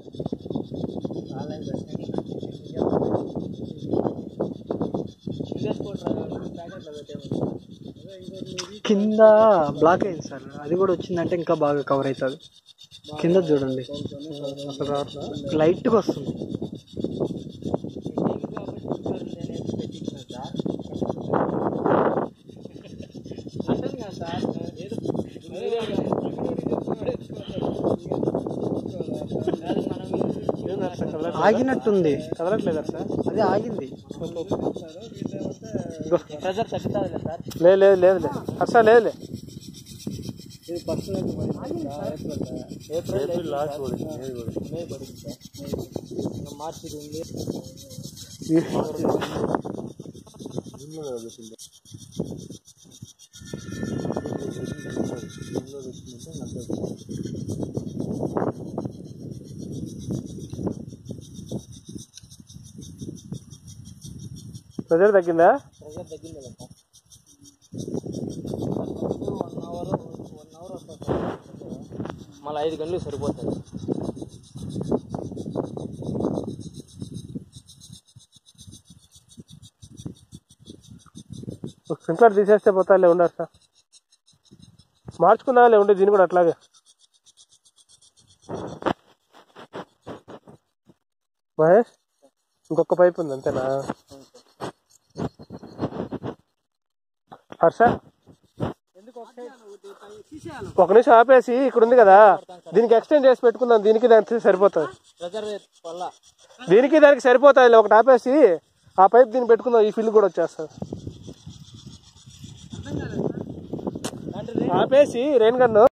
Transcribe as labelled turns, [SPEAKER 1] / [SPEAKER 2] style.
[SPEAKER 1] Online ప్యాకెట్లో పెట్టాము
[SPEAKER 2] కింద బ్లాక్ అయింది సార్ అది కూడా వచ్చిందంటే ఇంకా బాగా కవర్ అవుతుంది కింద చూడండి అసలు రావట్లేదు. లైట్గా వస్తుంది ఆగినట్టుంది
[SPEAKER 3] కదలట్లేదా సార్
[SPEAKER 2] అది ఆగింది
[SPEAKER 1] ప్రెజర్ తగ్గుతుంది సార్
[SPEAKER 3] లేదు లేదు లేదు లేదు హర్ష లేదులే
[SPEAKER 1] ఇది ఫస్ట్ నుంచి ఏప్రిల్ ఏప్రిల్ లాస్ట్ మే పడింది సార్ ఇంకా మార్చి ఉంది
[SPEAKER 3] ప్రెజర్ తగ్గిందా
[SPEAKER 1] ప్రెజర్ తగ్గింది కదా sir one hour one hour వస్తుంది మళ్ళీ ఐదు గంటలు సరిపోతుంది
[SPEAKER 3] స్ప్రింక్లర్ తీసేస్తే పోతాలే ఉండరు సార్ మార్చుకుందాంలే ఉండే దీన్ని కూడా అట్లాగే మహేష్ ఇంకొక పైప్ ఉంది అంతేనా హర్ష ఒక నిమిషం ఆపేసి ఇక్కడ ఉంది కదా దీనికి ఎక్స్టెండ్ చేసి పెట్టుకుందాం దీనికి దానికి సరిపోతుంది
[SPEAKER 1] ప్రెజర్ వల్ల
[SPEAKER 3] దీనికి దానికి సరిపోతాయి ఒకటి ఆపేసి ఆ పైప్ దీన్ని పెట్టుకుందాం ఈ ఫిల్ కూడా వచ్చేస్తుంది ఆపేసి రెయిన్ గన్ను